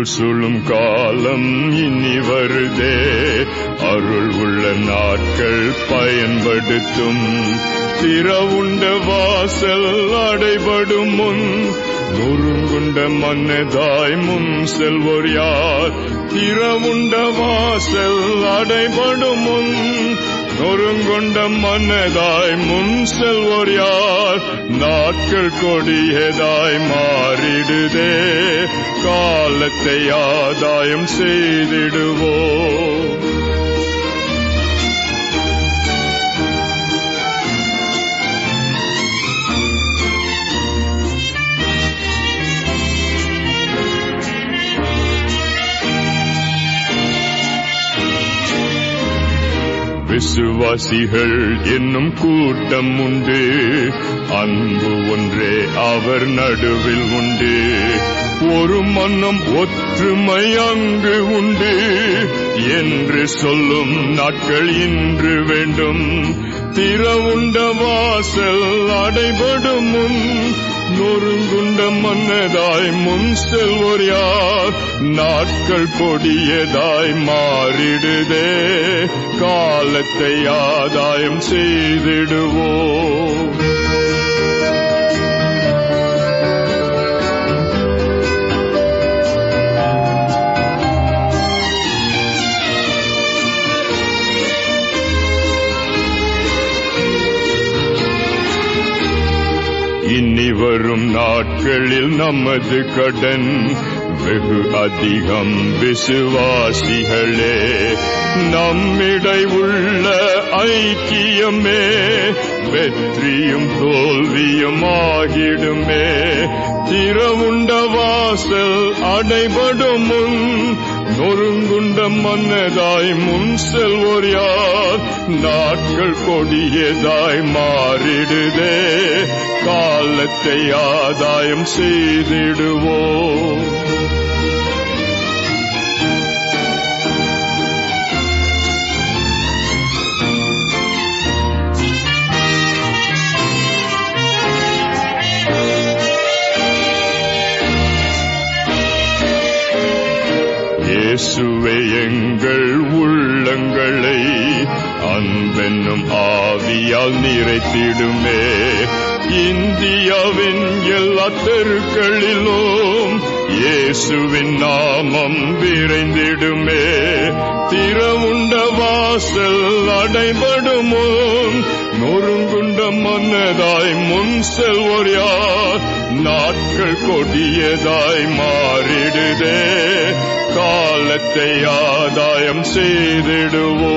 இருள் சுழும் காலம் இனி வருதே அருள் உள்ள நாட்கள் பயன்படுத்தும் திறவுண்ட வாசல் அடைபடும் முன் நொறுங்குண்ட மன்னதாய் முன் செல்வோர் யார் திறவுண்ட வாசல் அடைபடும் முன் நொறுங்கொண்ட மன்னதாய் முன் செல்வோர் யார் நாட்கள் கொடியதாய் மாறிடுதே காலத்தை ஆதாயம் செய்திடுவோம் விசுவாசிகள் என்னும் கூட்டம் உண்டு அன்பு ஒன்றே அவர் நடுவில் உண்டு ஒரு மன்னம் ஒற்றுமை அங்கு உண்டு என்று சொல்லும் நாட்கள் இன்று வேண்டும் திறவுண்ட வாசல் அடைபடும் முன் நொறுங்குண்ட மன்னதாய் முன் செல்வோர் யார் நாட்கள் கொடியதாய் மாறிடுதே காலத்தை ஆதாயம் செய்திடுவோம் இனி வரும் நாட்களில் நமது கடன் வெகு அதிகம் விசுவாசிகளே நம்மிடை உள்ள ஐக்கியமே வெற்றியும் தோல்வியும் ஆகிடுமே திறவுண்ட வாசல் அடைபடும் முன் நொறுங்குண்ட மன்னதாய் முன் செல்வோர் யார் நாட்கள் கொடியதாய் மாறிடுதே காலத்தை ஆதாயம் செய்திடுவோம் இயேசுவே எங்கள் உள்ளங்களை அன்பென்னும் ஆவியால் நிறைத்திடுமே இந்தியாவின் எல்லா தெருக்களிலும் இயேசுவின் நாமம் விரைந்திடுமே திறவுண்ட வாசல் அடைபடுமோ நொறுங்குண்ட மன்னதாய் முன் செல்வோர் யார் நாட்கள் கொடியதாய் மாறிடுதே காலத்தை ஆதாயம் செய்திடுவோம்